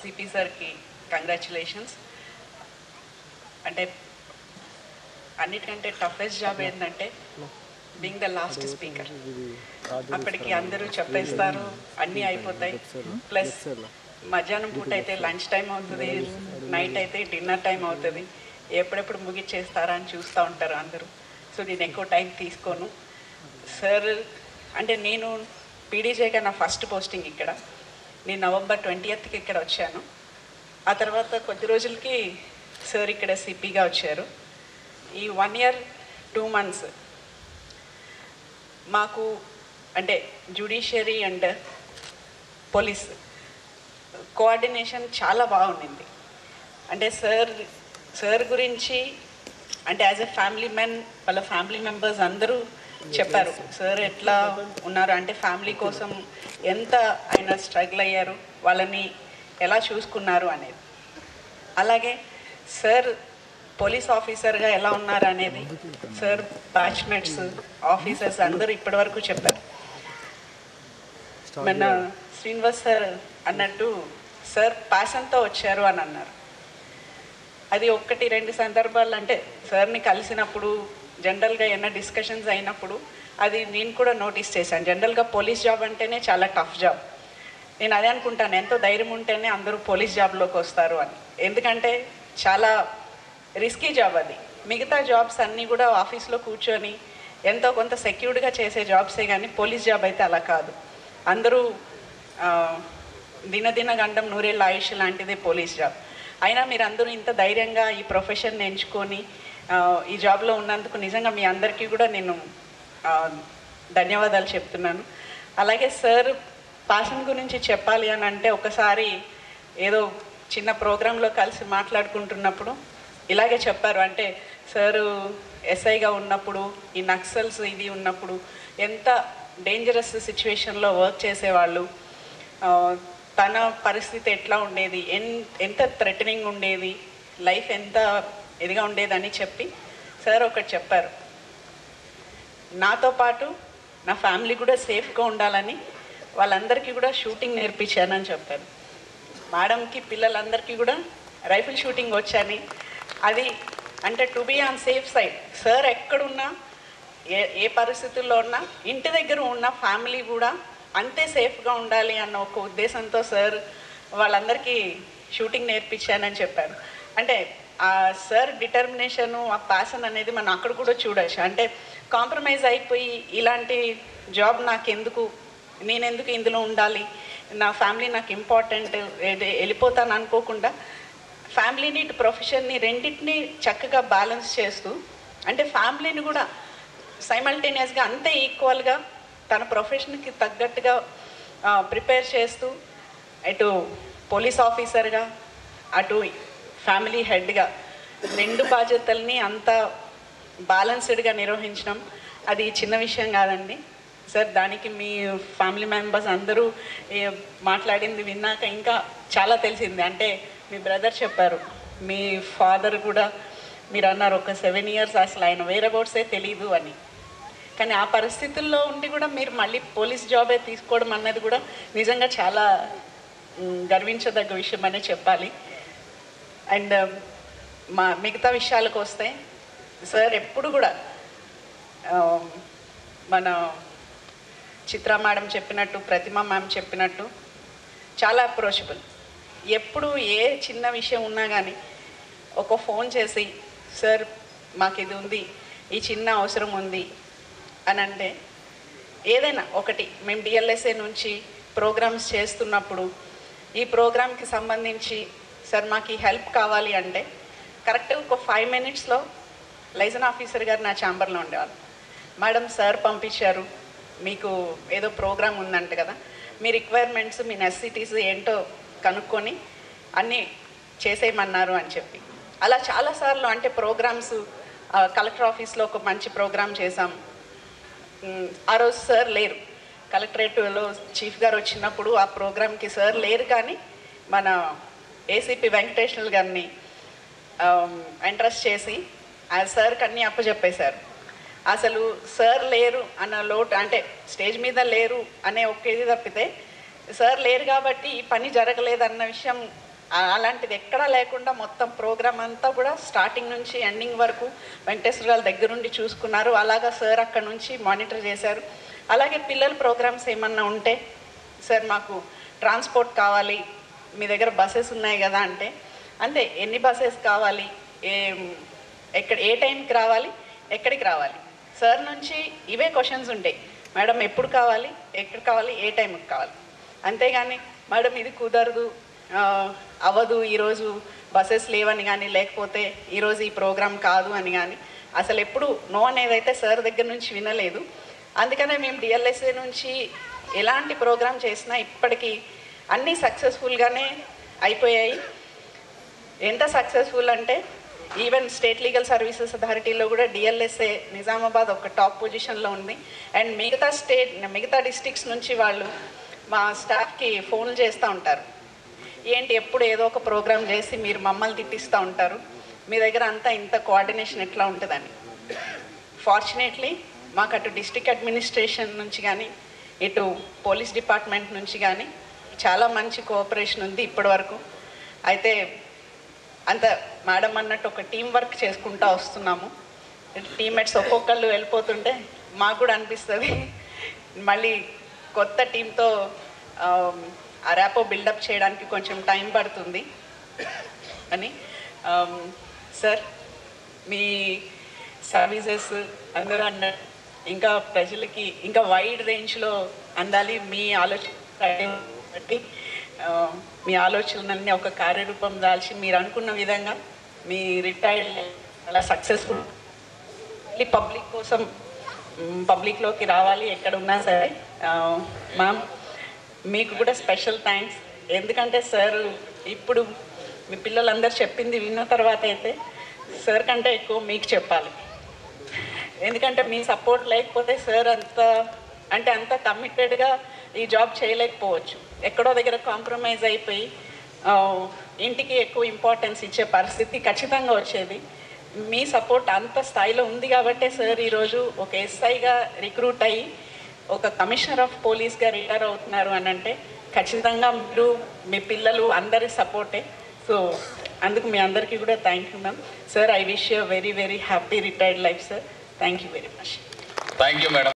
CP సార్కి congratulations అంటే అన్నిటికంటే టఫెస్ట్ జాబ్ ఏంటంటే బీయింగ్ ద లాస్ట్ స్పీకర్ అప్పటికి అందరూ చెప్పేస్తారు అన్నీ అయిపోతాయి ప్లస్ మధ్యాహ్నం పూట అయితే లంచ్ టైం అవుతుంది నైట్ అయితే డిన్నర్ టైం అవుతుంది ఎప్పుడెప్పుడు ముగిచ్చేస్తారా అని చూస్తూ ఉంటారు అందరూ సో నేను ఎక్కువ టైం తీసుకోను సార్ అంటే నేను పీడీజేగా నా ఫస్ట్ పోస్టింగ్ ఇక్కడ నేను నవంబర్ ట్వంటీయత్కి ఇక్కడ వచ్చాను ఆ తర్వాత కొద్ది రోజులకి సార్ ఇక్కడ సిపిగా వచ్చారు ఈ వన్ ఇయర్ టూ మంత్స్ మాకు అంటే జ్యుడిషియరీ అండ్ పోలీస్ కోఆర్డినేషన్ చాలా బాగుండింది అంటే సార్ సార్ గురించి అంటే యాజ్ ఎ ఫ్యామిలీ మెన్ వాళ్ళ ఫ్యామిలీ మెంబర్స్ అందరూ చెప్పారు సార్ ఎట్లా ఉన్నారు అంటే ఫ్యామిలీ కోసం ఎంత ఆయన స్ట్రగుల్ అయ్యారు వాళ్ళని ఎలా చూసుకున్నారు అనేది అలాగే సార్ పోలీస్ ఆఫీసర్గా ఎలా ఉన్నారు అనేది సార్ బ్యాచ్మేట్స్ ఆఫీసర్స్ అందరూ ఇప్పటివరకు చెప్పారు మన శ్రీనివాస్ సార్ అన్నట్టు సార్ ప్యాషన్తో వచ్చారు అని అన్నారు అది ఒక్కటి రెండు సందర్భాలు అంటే సార్ని కలిసినప్పుడు జనరల్గా ఏమైనా డిస్కషన్స్ అయినప్పుడు అది నేను కూడా నోటీస్ చేశాను జనరల్గా పోలీస్ జాబ్ అంటేనే చాలా టఫ్ జాబ్ నేను అదే అనుకుంటాను ఎంతో ధైర్యం ఉంటేనే అందరూ పోలీస్ జాబ్లోకి వస్తారు అని ఎందుకంటే చాలా రిస్కీ జాబ్ అది మిగతా జాబ్స్ అన్నీ కూడా ఆఫీస్లో కూర్చొని ఎంతో కొంత సెక్యూర్డ్గా చేసే జాబ్సే కానీ పోలీస్ జాబ్ అయితే అలా కాదు అందరూ ఆ, దినదిన గండం నూరేళ్ళ ఆయుష్ లాంటిదే పోలీస్ జాబ్ అయినా మీరు అందరూ ఇంత ధైర్యంగా ఈ ప్రొఫెషన్ ఎంచుకొని ఆ, ఈ జాబ్లో ఉన్నందుకు నిజంగా మీ అందరికీ కూడా నేను ఆ, ధన్యవాదాలు చెప్తున్నాను అలాగే సార్ పాషన్ గురించి చెప్పాలి అని అంటే ఒకసారి ఏదో చిన్న ప్రోగ్రాంలో కలిసి మాట్లాడుకుంటున్నప్పుడు ఇలాగే చెప్పారు అంటే సారు ఎస్ఐగా ఉన్నప్పుడు ఈ నక్సల్స్ ఇది ఉన్నప్పుడు ఎంత డేంజరస్ సిచ్యువేషన్లో వర్క్ చేసేవాళ్ళు ఆ, తన పరిస్థితి ఎట్లా ఉండేది ఎన్ ఎంత థ్రెటనింగ్ ఉండేది లైఫ్ ఎంత ఇదిగా ఉండేదని చెప్పి సార్ ఒకటి చెప్పారు నాతో పాటు నా ఫ్యామిలీ కూడా సేఫ్గా ఉండాలని వాళ్ళందరికీ కూడా షూటింగ్ నేర్పించానని చెప్పారు మేడంకి పిల్లలందరికీ కూడా రైఫిల్ షూటింగ్ వచ్చని అది అంటే to be on safe side sir ఎక్కడున్నా ఏ ఏ పరిస్థితుల్లో ఉన్నా ఇంటి దగ్గర ఉన్న ఫ్యామిలీ కూడా అంతే సేఫ్గా ఉండాలి అన్న ఒక ఉద్దేశంతో సార్ వాళ్ళందరికీ షూటింగ్ నేర్పించానని చెప్పారు అంటే ఆ సార్ డిటర్మినేషను ఆ ప్యాషన్ అనేది మనం అక్కడ కూడా చూడొచ్చు అంటే కాంప్రమైజ్ అయిపోయి ఇలాంటి జాబ్ నాకు ఎందుకు నేను ఎందుకు ఇందులో ఉండాలి నా ఫ్యామిలీ నాకు ఇంపార్టెంట్ వెళ్ళిపోతాను అనుకోకుండా ఫ్యామిలీని ఇటు ప్రొఫెషన్ని రెండింటిని చక్కగా బ్యాలెన్స్ చేస్తూ అంటే ఫ్యామిలీని కూడా సైమల్టేనియస్గా అంతే ఈక్వల్గా తన ప్రొఫెషన్కి తగ్గట్టుగా ప్రిపేర్ చేస్తూ ఇటు పోలీస్ ఆఫీసర్గా అటు ఫ్యామిలీ హెడ్గా రెండు బాధ్యతల్ని అంత బ్యాలెన్స్డ్గా నిర్వహించడం అది చిన్న విషయం కాదండి సార్ దానికి మీ ఫ్యామిలీ మెంబర్స్ అందరూ ఏ, మాట్లాడింది విన్నాక ఇంకా చాలా తెలిసింది అంటే మీ బ్రదర్ చెప్పారు మీ ఫాదర్ కూడా మీరు అన్నారు ఒక సెవెన్ ఇయర్స్ అసలు ఆయన వేరే బోర్డ్సే తెలీదు అని కానీ ఆ పరిస్థితుల్లో ఉండి కూడా మీరు మళ్ళీ పోలీస్ జాబే తీసుకోవడం అన్నది కూడా నిజంగా చాలా మ్, గర్వించదగ్గ విషయం అనే చెప్పాలి అండ్ మా మిగతా విషయాలకు వస్తే సార్ ఎప్పుడు కూడా ఆ, మన చిత్ర మేడం చెప్పినట్టు ప్రతిమ మ్యామ్ చెప్పినట్టు చాలా అప్రోచబుల్ ఎప్పుడు ఏ చిన్న విషయం ఉన్నా కానీ ఒక ఫోన్ చేసి సార్ మాకు ఇది ఉంది ఈ చిన్న అవసరం ఉంది అని అంటే ఏదైనా ఒకటి మేము డిఎల్ఎస్ఏ నుంచి ప్రోగ్రామ్స్ చేస్తున్నప్పుడు ఈ ప్రోగ్రామ్కి సంబంధించి సార్ మాకు ఈ హెల్ప్ కావాలి అంటే కరెక్ట్గా ఒక ఫైవ్ మినిట్స్లో లైజన్ ఆఫీసర్ గారు నా ఛాంబర్లో ఉండేవాళ్ళు మేడం సార్ పంపించారు మీకు ఏదో ప్రోగ్రామ్ ఉందంట కదా మీ రిక్వైర్మెంట్స్ మీ నెసిటీస్ ఏంటో కనుక్కొని అన్నీ చేసేయమన్నారు అని చెప్పి అలా చాలాసార్లు అంటే ప్రోగ్రామ్స్ కలెక్టర్ ఆఫీస్లో ఒక మంచి ప్రోగ్రామ్ చేసాం మ్, ఆ రోజు సార్ లేరు కలెక్టరేట్లో చీఫ్ గారు వచ్చినప్పుడు ఆ ప్రోగ్రామ్కి సార్ లేరు కానీ మన ఏసీపీ వెంకటేశ్వర గారిని ఇంట్రెస్ట్ చేసి ఆ సార్కి అన్నీ అప్పచెప్పేశారు అసలు సార్ లేరు అన్న లోటు అంటే స్టేజ్ మీద లేరు అనే ఒక ఇది తప్పితే సార్ లేరు కాబట్టి ఈ పని జరగలేదు అన్న విషయం ఆ- అలాంటిది ఎక్కడా లేకుండా మొత్తం ప్రోగ్రామ్ అంతా కూడా స్టార్టింగ్ నుంచి ఎండింగ్ వరకు వెంకటేశ్వర గారి దగ్గరుండి చూసుకున్నారు అలాగా సార్ అక్కడ నుంచి మానిటర్ చేశారు అలాగే పిల్లల ప్రోగ్రామ్స్ ఏమన్నా ఉంటే సార్ మాకు ట్రాన్స్పోర్ట్ కావాలి మీ దగ్గర బస్సెస్ ఉన్నాయి కదా అంటే అంతే ఎన్ని బస్సెస్ కావాలి ఏ ఎక్కడ ఏ టైంకి రావాలి ఎక్కడికి రావాలి సార్ నుంచి ఇవే క్వశ్చన్స్ ఉంటాయి మేడం ఎప్పుడు కావాలి ఎక్కడ కావాలి ఏ టైంకి కావాలి అంతేగాని మేడం ఇది కుదరదు ఆ, అవ్వదు ఈరోజు బస్సెస్ లేవని కానీ లేకపోతే ఈరోజు ఈ ప్రోగ్రామ్ కాదు అని కానీ అసలు ఎప్పుడు నో అనేది అయితే సార్ దగ్గర నుంచి వినలేదు అందుకనే మేము డిఎల్ఎస్ఏ నుంచి ఎలాంటి ప్రోగ్రామ్ చేసినా ఇప్పటికీ అన్నీ సక్సెస్ఫుల్గానే అయిపోయాయి ఎంత సక్సెస్ఫుల్ అంటే ఈవెన్ స్టేట్ లీగల్ సర్వీసెస్ అథారిటీలో కూడా డిఎల్ఎస్ఏ నిజామాబాద్ ఒక టాప్ పొజిషన్లో ఉంది అండ్ మిగతా స్టేట్ మిగతా డిస్ట్రిక్ట్స్ నుంచి వాళ్ళు మా స్టాఫ్కి ఫోన్లు చేస్తూ ఉంటారు ఏంటి ఎప్పుడు ఏదో ఒక ప్రోగ్రామ్ చేసి మీరు మమ్మల్ని తిట్టిస్తూ ఉంటారు మీ దగ్గర అంతా ఇంత కోఆర్డినేషన్ ఎట్లా ఉంటుందని ఫార్చునేట్లీ మాకు అటు డిస్ట్రిక్ట్ అడ్మినిస్ట్రేషన్ నుంచి కానీ ఇటు పోలీస్ డిపార్ట్మెంట్ నుంచి కానీ చాలా మంచి కోఆపరేషన్ ఉంది ఇప్పటి వరకు అయితే అంత మేడం అన్నట్టు ఒక టీం వర్క్ చేసుకుంటూ వస్తున్నాము టీమ్మేట్స్ ఒక్కొక్కళ్ళు వెళ్ళిపోతుంటే మాకు కూడా అనిపిస్తుంది మళ్ళీ కొత్త టీంతో ఆ ర్యాపో బిల్డప్ చేయడానికి కొంచెం టైం పడుతుంది అని సార్ మీ సర్వీసెస్ అందరూ అన్న ఇంకా ప్రజలకి ఇంకా వైడ్ రేంజ్లో అందాలి మీ ఆలోచన బట్టి ఆ, మీ ఆలోచనలన్నీ ఒక కార్యరూపం దాల్చి మీరు అనుకున్న విధంగా మీ రిటైర్డ్ చాలా సక్సెస్ఫుల్ మళ్ళీ పబ్లిక్ కోసం పబ్లిక్లోకి రావాలి ఎక్కడ ఉన్నా సరే మ్యామ్ మీకు కూడా స్పెషల్ థ్యాంక్స్ ఎందుకంటే సార్ ఇప్పుడు మీ పిల్లలందరూ చెప్పింది విన్న తర్వాత అయితే సార్ కంటే ఎక్కువ మీకు చెప్పాలి ఎందుకంటే మీ సపోర్ట్ లేకపోతే సార్ అంత అంటే అంత కమిటెడ్గా ఈ జాబ్ చేయలేకపోవచ్చు ఎక్కడో దగ్గర కాంప్రమైజ్ అయిపోయి ఆ, ఇంటికి ఎక్కువ ఇంపార్టెన్స్ ఇచ్చే పరిస్థితి ఖచ్చితంగా వచ్చేది మీ సపోర్ట్ అంత స్థాయిలో ఉంది కాబట్టే సార్ ఈరోజు ఒక ఎస్ఐగా రిక్రూట్ అయ్యి ఒక కమిషనర్ ఆఫ్ పోలీస్గా రిటైర్ అవుతున్నారు అని అంటే ఖచ్చితంగా మీరు మీ పిల్లలు అందరి సపోర్టే సో అందుకు మీ అందరికీ కూడా thank you ma'am sir I wish you very very happy retired life sir thank you very much thank you madam